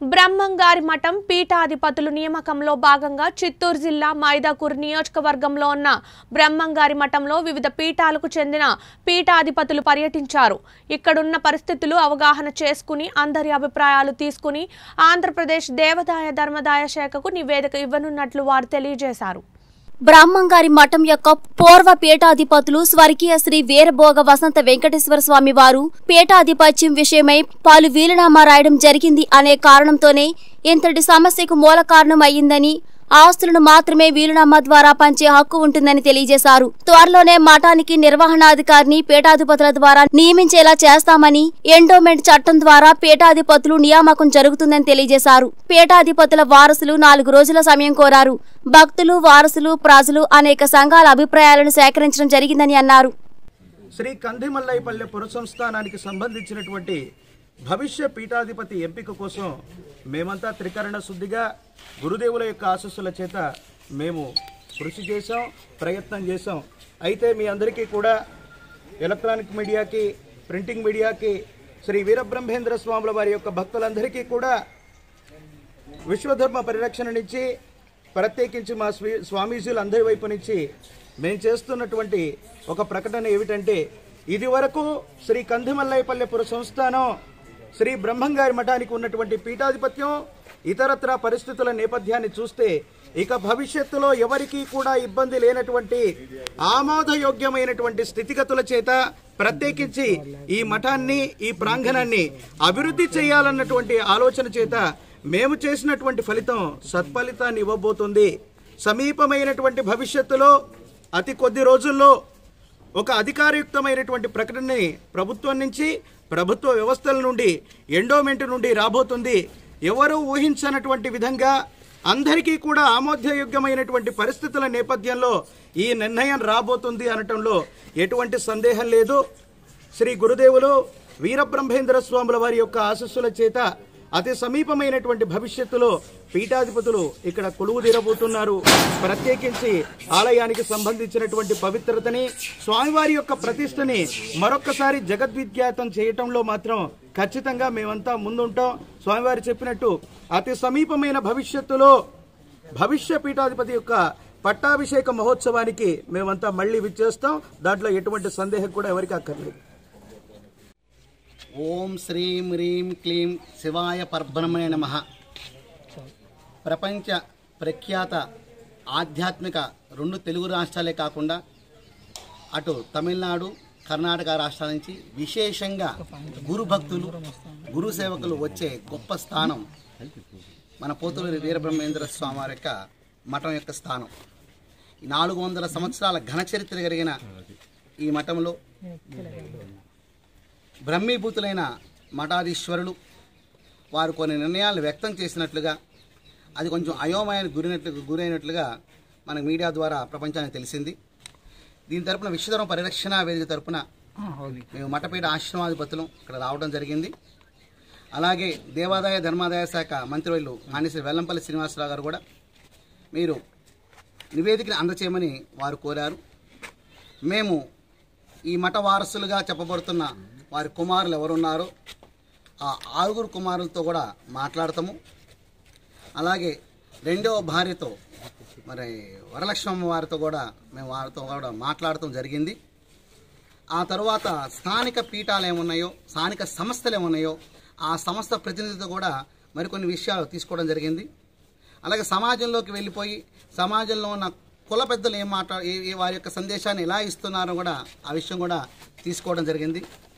బ్రహ్మంగారి మఠం పీఠాధిపతులు నియామకంలో భాగంగా చిత్తూరు జిల్లా మైదాకూరు నియోజకవర్గంలో ఉన్న బ్రహ్మంగారి మఠంలో వివిధ పీఠాలకు చెందిన పీఠాధిపతులు పర్యటించారు ఇక్కడున్న పరిస్థితులు అవగాహన చేసుకుని అందరి అభిప్రాయాలు తీసుకుని ఆంధ్రప్రదేశ్ దేవాదాయ ధర్మదాయ శాఖకు నివేదిక ఇవ్వనున్నట్లు వారు తెలియజేశారు బ్రాహ్మంగారి మఠం యొక్క పూర్వ పీఠాధిపతులు స్వర్గీయ శ్రీ వీరభోగ వసంత వెంకటేశ్వర స్వామి వారు పీఠాధిపత్యం విషయమై పలు వీలునామా రాయడం జరిగింది అనే కారణంతోనే ఇంతటి సమస్యకు మూల కారణం అయ్యిందని ఆస్తులను మాత్రమే వీలునామా ద్వారా పంచే హక్కు ఉంటుందని తెలియజేశారు త్వరలోనే మఠానికి నిర్వహణాధికారిని పీఠాధిపతుల ద్వారా నియమించేలా చేస్తామని ఎండోమెంట్ చట్టం ద్వారా పీఠాధిపతులు నియామకం జరుగుతుందని తెలియజేశారు పీఠాధిపతుల వారసులు నాలుగు రోజుల సమయం కోరారు భక్తులు వారసులు ప్రజలు అనేక సంఘాల అభిప్రాయాలను సేకరించడం జరిగిందని అన్నారు శ్రీ కందిమల్లైపల్లె పురసంస్థానానికి సంబంధించినటువంటి భవిష్య పీఠాధిపతి ఎంపిక కోసం మేమంతా త్రికరణ శుద్ధిగా గురుదేవుల యొక్క ఆశస్సుల చేత మేము కృషి చేశాం ప్రయత్నం చేశాం అయితే మీ అందరికీ కూడా ఎలక్ట్రానిక్ మీడియాకి ప్రింటింగ్ మీడియాకి శ్రీ వీరబ్రహ్మేంద్ర స్వాముల వారి యొక్క భక్తులందరికీ కూడా విశ్వధర్మ పరిరక్షణ నుంచి ప్రత్యేకించి మా స్వీ స్వామీజీలు అందరి వైపు నుంచి మేము చేస్తున్నటువంటి ఒక ప్రకటన ఏమిటంటే ఇది వరకు శ్రీ కందిమల్లయ్యపల్లెపుర సంస్థానం శ్రీ బ్రహ్మంగారి మఠానికి ఉన్నటువంటి పీఠాధిపత్యం ఇతరత్ర పరిస్థితుల నేపథ్యాన్ని చూస్తే ఇక భవిష్యత్తులో ఎవరికీ కూడా ఇబ్బంది లేనటువంటి ఆమోదయోగ్యమైనటువంటి స్థితిగతుల చేత ప్రత్యేకించి ఈ మఠాన్ని ఈ ప్రాంగణాన్ని అభివృద్ధి చేయాలన్నటువంటి ఆలోచన చేత మేము చేసినటువంటి ఫలితం సత్ఫలితాన్ని ఇవ్వబోతుంది సమీపమైనటువంటి భవిష్యత్తులో అతి కొద్ది రోజుల్లో ఒక అధికారయుక్తమైనటువంటి ప్రకటనని ప్రభుత్వం నుంచి ప్రభుత్వ వ్యవస్థల నుండి ఎండోమెంట్ నుండి రాబోతుంది ఎవరు ఊహించనటువంటి విధంగా అందరికీ కూడా ఆమోదయోగ్యమైనటువంటి పరిస్థితుల నేపథ్యంలో ఈ నిర్ణయం రాబోతుంది అనటంలో ఎటువంటి సందేహం లేదు శ్రీ గురుదేవులు వీరబ్రహ్మేంద్ర స్వాముల వారి యొక్క ఆశస్సుల చేత అతి సమీపమైనటువంటి భవిష్యత్తులో పీఠాధిపతులు ఇక్కడ కొలువు తీరబోతున్నారు ప్రత్యేకించి ఆలయానికి సంబంధించినటువంటి పవిత్రతని స్వామివారి యొక్క ప్రతిష్టని మరొక్కసారి జగద్విఖ్యాతం చేయటంలో మాత్రం ఖచ్చితంగా మేమంతా ముందుంటాం స్వామివారు చెప్పినట్టు అతి సమీపమైన భవిష్యత్తులో భవిష్య పీఠాధిపతి యొక్క పట్టాభిషేక మహోత్సవానికి మేమంతా మళ్ళీ విచ్చేస్తాం దాంట్లో ఎటువంటి సందేహం కూడా ఎవరికి అక్కర్లేదు ఓం శ్రీం హ్రీం క్లీం శివాయ పర్బ్రహ్మణే నమ ప్రపంచ ప్రఖ్యాత ఆధ్యాత్మిక రెండు తెలుగు రాష్ట్రాలే కాకుండా అటు తమిళనాడు కర్ణాటక రాష్ట్రాల నుంచి విశేషంగా గురు భక్తులు గురు సేవకులు వచ్చే గొప్ప స్థానం మన పోతులూరి వీరబ్రహ్మేంద్ర స్వామి వారి యొక్క మఠం యొక్క స్థానం ఈ నాలుగు వందల సంవత్సరాల ఘన చరిత్ర కలిగిన ఈ మఠంలో బ్రహ్మీభూతులైన మఠాధీశ్వరులు వారు కొన్ని నిర్ణయాలు వ్యక్తం చేసినట్లుగా అది కొంచెం అయోమయానికి గురినట్లు గురైనట్లుగా మనకు మీడియా ద్వారా ప్రపంచానికి తెలిసింది దీని తరపున విశ్వధర్మ పరిరక్షణ వేదిక తరపున మేము మఠపీఠ ఆశ్రమాధిపతులం ఇక్కడ రావడం జరిగింది అలాగే దేవాదాయ ధర్మాదాయ శాఖ మంత్రివర్యులు మానేశ్వరి వెల్లంపల్లి శ్రీనివాసరావు గారు కూడా మీరు నివేదికను అందచేయమని వారు కోరారు మేము ఈ మఠ వారసులుగా చెప్పబడుతున్న వారి కుమారులు ఎవరున్నారో ఆ ఆరుగురు కుమారులతో కూడా మాట్లాడతాము అలాగే రెండవ భార్యతో మరి వరలక్ష్మమ్మ వారితో కూడా మేము వారితో కూడా మాట్లాడటం జరిగింది ఆ తర్వాత స్థానిక పీఠాలు ఏమున్నాయో స్థానిక సంస్థలు ఏమున్నాయో ఆ సంస్థ ప్రతినిధితో కూడా మరికొన్ని విషయాలు తీసుకోవడం జరిగింది అలాగే సమాజంలోకి వెళ్ళిపోయి సమాజంలో ఉన్న కుల పెద్దలు ఏం మాట్లా ఏ- ఏ వారి యొక్క సందేశాన్ని ఎలా ఇస్తున్నారో కూడా ఆ విషయం కూడా తీసుకోవడం జరిగింది